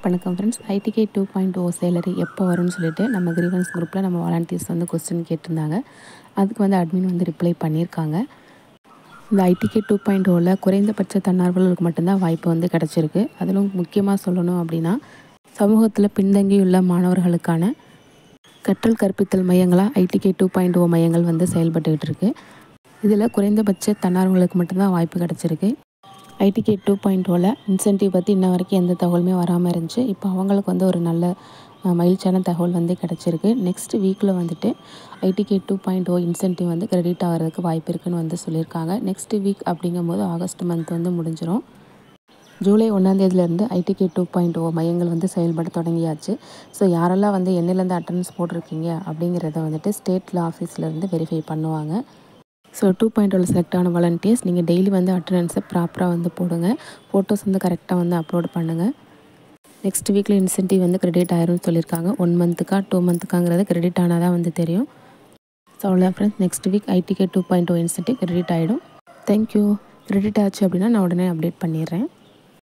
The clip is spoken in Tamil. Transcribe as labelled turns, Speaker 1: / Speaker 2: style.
Speaker 1: வணக்கம் friends I T K two point O salary எப்போ வரும்னு சொல்லிட்டு நம்ம கிரீவன்ஸ் குரூப்பில் நம்ம வாலண்டியர்ஸ் வந்து கொஸ்டின் கேட்டிருந்தாங்க அதுக்கு வந்து அட்மின் வந்து ரிப்ளை பண்ணியிருக்காங்க இந்த ஐடிகே டூ பாயிண்ட் ஓவில் குறைந்தபட்ச தன்னார்வலர்களுக்கு மட்டும்தான் வாய்ப்பு வந்து கிடச்சிருக்கு அதிலும் முக்கியமாக சொல்லணும் அப்படின்னா சமூகத்தில் பின்தங்கியுள்ள மாணவர்களுக்கான கற்றல் கற்பித்தல் மையங்களாக ஐடிகே டூ பாயிண்ட் ஓ மையங்கள் வந்து செயல்பட்டுக்கிட்டு இருக்கு இதில் குறைந்தபட்ச தன்னார்வலர்களுக்கு மட்டும்தான் வாய்ப்பு கிடச்சிருக்கு ஐடிகே டூ பாயிண்ட் ஓவில் இன்சென்டிவ் பற்றி இன்ன வரைக்கும் எந்த தகவலுமே வராமல் இருந்துச்சு இப்போ அவங்களுக்கு வந்து ஒரு நல்ல அஹ், மகிழ்ச்சியான தகவல் வந்து கிடச்சிருக்கு நெக்ஸ்ட் வீக்கில் வந்துட்டு I T K two point O incentive வந்து கிரெடிட் ஆகிறதுக்கு வாய்ப்பு இருக்குன்னு வந்து சொல்லியிருக்காங்க நெக்ஸ்ட் வீக் அப்படிங்கும்போது ஆகஸ்ட் மந்த் வந்து முடிஞ்சிடும் ஜூலை ஒன்றாந்தேதியிலேருந்து ஐடிகே டூ பாயிண்ட் ஓ மையங்கள் வந்து செயல்பட தொடங்கியாச்சு ஸோ யாரெல்லாம் வந்து என்னிலேருந்து அட்டண்டன்ஸ் போட்டிருக்கீங்க அப்படிங்கிறத வந்துட்டு ஸ்டேட்டில் ஆஃபீஸ்லேருந்து வெரிஃபை பண்ணுவாங்க so two point one select ஆன வாலண்டியர்ஸ் நீங்கள் டெய்லி வந்து அட்டண்டன்ஸை ப்ராப்பராக வந்து போடுங்க ஃபோட்டோஸ் வந்து கரெக்டாக வந்து அப்லோட் பண்ணுங்கள் நெக்ஸ்ட் வீக்கில் இன்சென்டிவ் வந்து கிரெடிட் ஆயிரும்னு சொல்லியிருக்காங்க ஒன் மந்த்துக்கா டூ மந்த்துக்காங்கிறது கிரெடிட் ஆனால் தான் வந்து தெரியும் ஸோ அவ்வளோதான் friends next week I T K two point O incentive credit ஆகிடும் தேங்க்யூ கிரெடிட் ஆச்சு அப்படின்னா நான் உடனே அப்டேட் பண்ணிடுறேன்